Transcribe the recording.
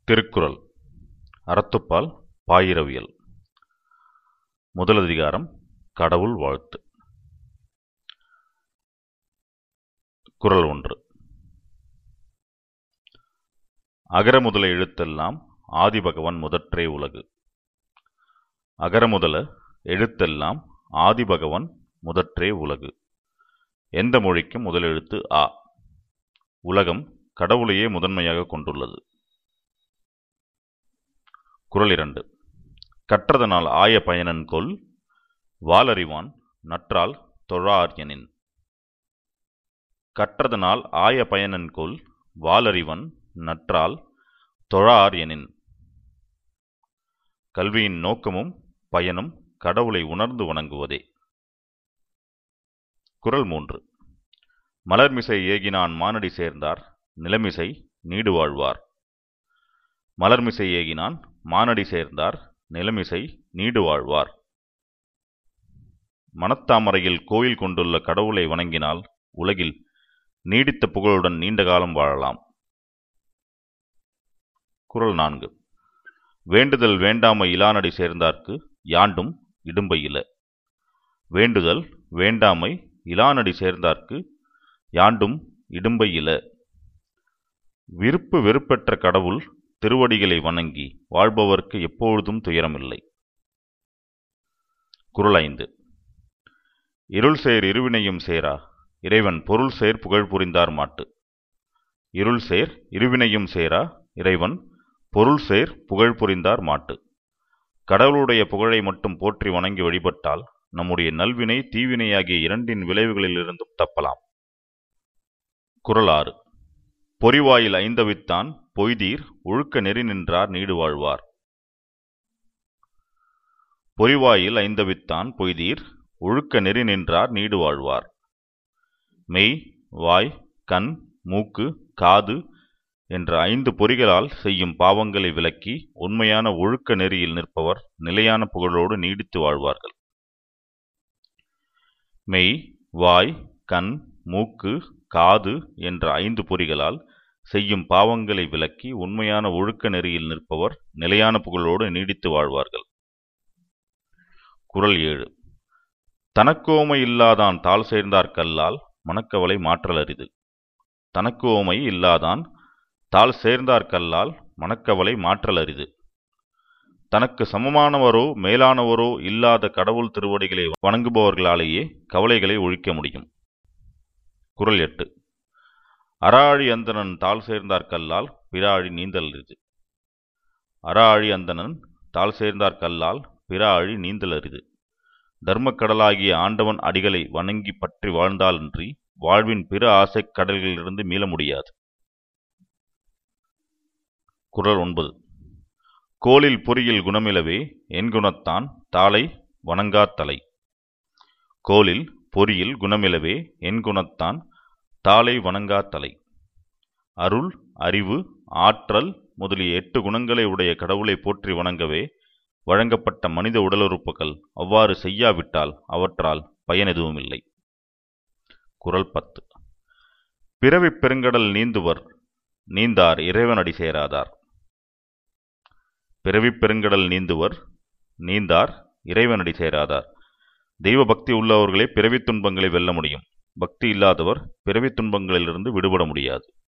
திருக்குறள் அறத்துப்பால் பாயிரவியல் முதல் அதிகாரம் கடவுள் வாழ்த்து குறள் ஒன்று அகர முதல எழுத்தெல்லாம் ஆதிபகவன் முதற்றே உலகு அகர முதல எழுத்தெல்லாம் ஆதிபகவன் முதற்றே உலகு எந்த மொழிக்கும் முதலெழுத்து ஆ உலகம் கடவுளையே முதன்மையாக கொண்டுள்ளது குறள் இரண்டு கற்றதனால் ஆய பயனன் கொல் வாலறிவான் நற்றால் தொழார் எனின் கற்றதனால் ஆய பயனன் கொல் வாலறிவன் நற்றால் தொழார் எனின் கல்வியின் நோக்கமும் பயனும் கடவுளை உணர்ந்து வணங்குவதே குறள் மூன்று மலர்மிசை ஏகினான் மானடி சேர்ந்தார் நிலமிசை நீடு வாழ்வார் மலர்மிசை ஏகினான் மானடி சேர்ந்தார் நிலமிசை நீடு வாழ்வார் மனத்தாமரையில் கோயில் கொண்டுள்ள கடவுளை வணங்கினால் உலகில் நீடித்த புகழுடன் நீண்ட காலம் வாழலாம் குறள் நான்கு வேண்டுதல் வேண்டாமை இலானடி சேர்ந்தார்க்கு யாண்டும் இடும்பை இல வேண்டுதல் வேண்டாமை இலானடி சேர்ந்தார்க்கு யாண்டும் இடும்பை இல விருப்பு வெறுப்பற்ற கடவுள் திருவடிகளை வணங்கி வாழ்பவர்க்கு எப்பொழுதும் துயரமில்லை குறள் ஐந்து இருள் சேர் இருவினையும் சேரா இறைவன் பொருள் சேர் புகழ் புரிந்தார் மாட்டு இருள் சேர் இருவினையும் சேரா இறைவன் பொருள் சேர் புகழ் புரிந்தார் மாட்டு கடவுளுடைய புகழை மட்டும் போற்றி வணங்கி வழிபட்டால் நம்முடைய நல்வினை தீவினை ஆகிய இரண்டின் விளைவுகளிலிருந்தும் தப்பலாம் குறள் ஆறு பொறிவாயில் ஐந்தவித்தான் பொய்தீர் ஒழுக்க நெறி நின்றார் நீடு வாழ்வார் பொறிவாயில் ஐந்தவித்தான் பொய்தீர் ஒழுக்க நெறி நின்றார் நீடு வாழ்வார் மெய் வாய் கண் மூக்கு காது என்ற ஐந்து பொறிகளால் செய்யும் பாவங்களை விலக்கி உண்மையான ஒழுக்க நெறியில் நிற்பவர் நிலையான புகழோடு நீடித்து வாழ்வார்கள் மெய் வாய் கண் மூக்கு காது என்ற ஐந்து பொறிகளால் செய்யும் பாவங்களை விலக்கி உண்மையான ஒழுக்க நெறியில் நிற்பவர் நிலையான புகழோடு நீடித்து வாழ்வார்கள் குறள் ஏழு தனக்கோமை இல்லாதான் தாழ் சேர்ந்தார் கல்லால் மனக்கவலை மாற்றல் அரிது தனக்கு ஓமை இல்லாதான் தாழ் சேர்ந்தார் கல்லால் மனக்கவலை மாற்றல் அரிது தனக்கு சமமானவரோ மேலானவரோ இல்லாத கடவுள் திருவடிகளை வணங்குபவர்களாலேயே கவலைகளை ஒழிக்க முடியும் குறள் எட்டு அராழி அந்தணன் தாழ் சேர்ந்தார் கல்லால் பிராழி நீந்தல் அரிது அராழி அந்தணன் தாழ் சேர்ந்தார் கல்லால் பிராழி நீந்தல் அரிது தர்மக்கடலாகிய ஆண்டவன் அடிகளை வணங்கி பற்றி வாழ்ந்தாலன்றி வாழ்வின் பிற ஆசைக் கடல்களிலிருந்து மீள முடியாது குறள் ஒன்பது கோலில் பொறியில் குணமிலவே என் குணத்தான் தாளை வணங்காத்தலை கோலில் பொறியில் குணமிலவே என் குணத்தான் தாளை வணங்காத்தலை அருள் அறிவு ஆற்றல் முதலிய எட்டு குணங்களை உடைய கடவுளை போற்றி வணங்கவே வழங்கப்பட்ட மனித உடலுறுப்புகள் அவ்வாறு செய்யாவிட்டால் அவற்றால் பயன் எதுவுமில்லை குறள் பத்து பிறவிப் பெருங்கடல் நீந்துவர் நீந்தார் இறைவனடி சேராதார் பிறவிப் பெருங்கடல் நீந்துவர் நீந்தார் இறைவனடி சேராதார் தெய்வ பக்தி உள்ளவர்களே பிறவித் துன்பங்களை வெல்ல முடியும் பக்தி இல்லாதவர் பிறவித் துன்பங்களிலிருந்து விடுபட முடியாது